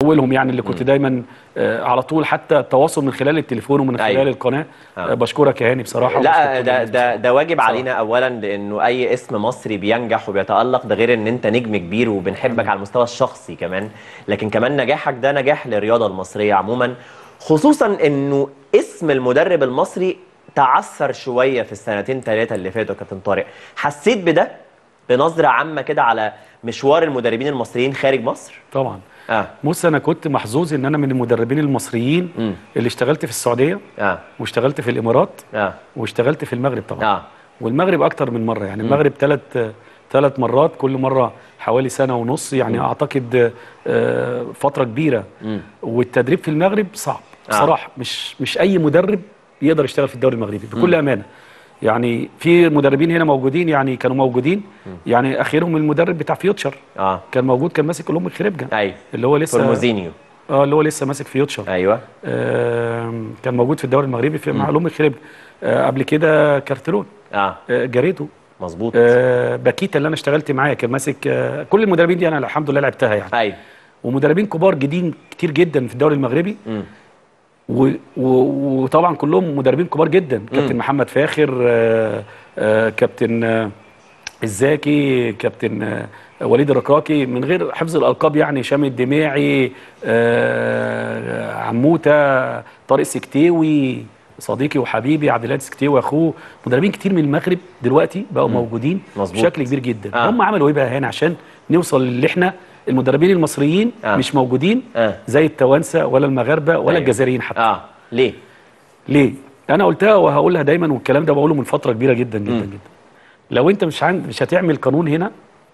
اولهم يعني اللي كنت دايما آه، على طول حتى التواصل من خلال التليفون ومن خلال أيوة. القناه آه. آه، بشكرك يا هاني بصراحه لا وبشكر كل ده الناس ده ده واجب بصراحة. علينا اولا لانه اي اسم مصري بينجح وبيتالق ده غير ان انت نجم كبير وبنحبك على المستوى الشخصي كمان لكن كمان نجاحك ده نجاح للرياضه المصريه عموما خصوصا انه اسم المدرب المصري تعثر شويه في السنتين ثلاثه اللي فاتوا يا كابتن طارق حسيت بده بنظره عامه كده على مشوار المدربين المصريين خارج مصر طبعا اه بص انا كنت محظوظ ان انا من المدربين المصريين مم. اللي اشتغلت في السعوديه اه واشتغلت في الامارات اه واشتغلت في المغرب طبعا اه والمغرب اكتر من مره يعني المغرب ثلاث ثلاث مرات كل مره حوالي سنه ونص يعني اعتقد آه، فتره كبيره مم. والتدريب في المغرب صعب آه. بصراحه مش مش اي مدرب يقدر يشتغل في الدوري المغربي بكل امانه يعني في مدربين هنا موجودين يعني كانوا موجودين يعني اخرهم المدرب بتاع فيوتشر اه كان موجود كان ماسك اولمبيك خريبجا ايوه اللي هو لسه فورموزينيو اه اللي هو لسه ماسك فيوتشر ايوه آم، كان موجود في الدوري المغربي في مع اولمبيك خريبجا آه قبل كده كارترون اه آه جاريتو مظبوط آه باكيتا اللي انا اشتغلت معاه كان ماسك آه كل المدربين دي انا الحمد لله لعبتها يعني ايوه ومدربين كبار جديد كتير جدا في الدوري المغربي مم. و- و- وطبعا كلهم مدربين كبار جدا كابتن محمد فاخر آه، آه، كابتن آه، الزاكي كابتن آه، وليد الركراكي من غير حفظ الالقاب يعني هشام الدماعي آه، عموته طارق سكتيوي صديقي وحبيبي عبد الهادي سكتيوي اخوه مدربين كتير من المغرب دلوقتي بقوا موجودين مظبوط. بشكل كبير جدا آه. هم عملوا ايه بقى هنا عشان نوصل اللي احنا المدربين المصريين آه. مش موجودين آه. زي التوانسه ولا المغاربه ولا أيوة. الجزائريين حتى اه ليه ليه؟ انا قلتها وهقولها دايما والكلام ده بقوله من فتره كبيره جدا جدا جدا. لو انت مش عند مش هتعمل قانون هنا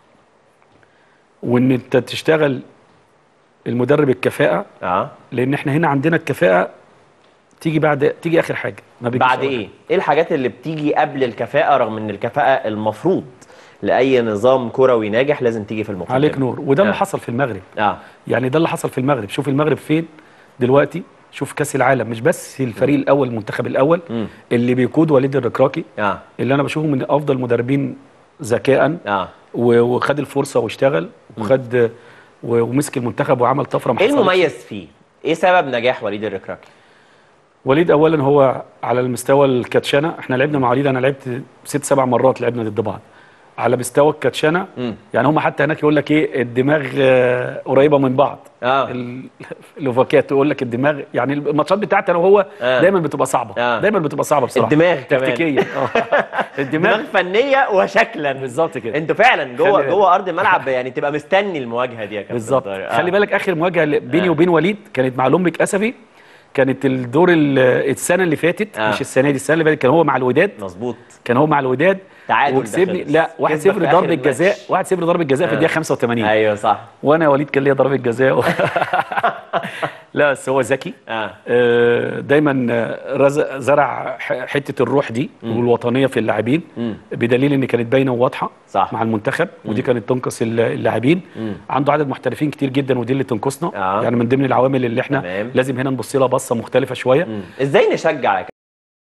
وان انت تشتغل المدرب الكفاءه اه لان احنا هنا عندنا الكفاءه تيجي بعد تيجي اخر حاجه ما بيجيش بعد أول ايه ايه الحاجات اللي بتيجي قبل الكفاءه رغم ان الكفاءه المفروض لاي نظام كروي ناجح لازم تيجي في حاجة. المقدمه عليك نور وده اللي آه. حصل في المغرب اه يعني ده اللي حصل في المغرب شوف المغرب فين دلوقتي شوف كاس العالم مش بس الفريق الاول المنتخب الاول مم. اللي بيقود وليد الركراكي اه اللي انا بشوفه من افضل المدربين ذكاء اه و- وخد الفرصه واشتغل وخد و- ومسك المنتخب وعمل طفره ما ايه حصلتش. المميز فيه ايه سبب نجاح وليد الركراكي وليد اولا هو على المستوى الكاتشانه احنا لعبنا مع وليد انا لعبت ست سبع مرات لعبنا ضد بعض على مستوى الكاتشانه مم. يعني هم حتى هناك يقول لك ايه الدماغ آه، قريبه من بعض اه ال- الاوفاكات يقول لك الدماغ يعني الماتشات بتاعتي انا وهو آه. دايما بتبقى صعبه آه. دايما بتبقى صعبه بصراحه الدماغ كمان. تكتيكيا آه. الدماغ دماغ فنيه وشكلا بالظبط كده انتوا فعلا جوه خلي جوه ارض الملعب يعني تبقى مستني المواجهه دي يا كابتن بالظبط طارق. آه. خلي بالك اخر مواجهه ل- بيني آه. وبين وليد كانت مع لومبك اسفي كانت الدور ال- السنه اللي فاتت آه. مش السنه دي السنه اللي فاتت كان هو مع الوداد مظبوط كان هو مع الوداد تعادل ده وكسبني خلص. لا 1-0 كسبك في آخر ضربه الماتش. جزاء 1-0 ضربه جزاء في آه. الدقيقه 85 ايوه صح وانا وليد كان ليا ضربه جزاء لا بس هو ذكي اه آه، دايما آه، رز- زرع ح- حته الروح دي والوطنيه في اللاعبين مم. بدليل ان كانت باينه وواضحه صح. مع المنتخب ودي كانت تنقص الل- اللاعبين مم. عنده عدد محترفين كتير جدا ودي اللي تنقصنا آه. يعني من ضمن العوامل اللي احنا تمام. لازم هنا نبص لها بصه مختلفه شويه مم. ازاي نشجع يا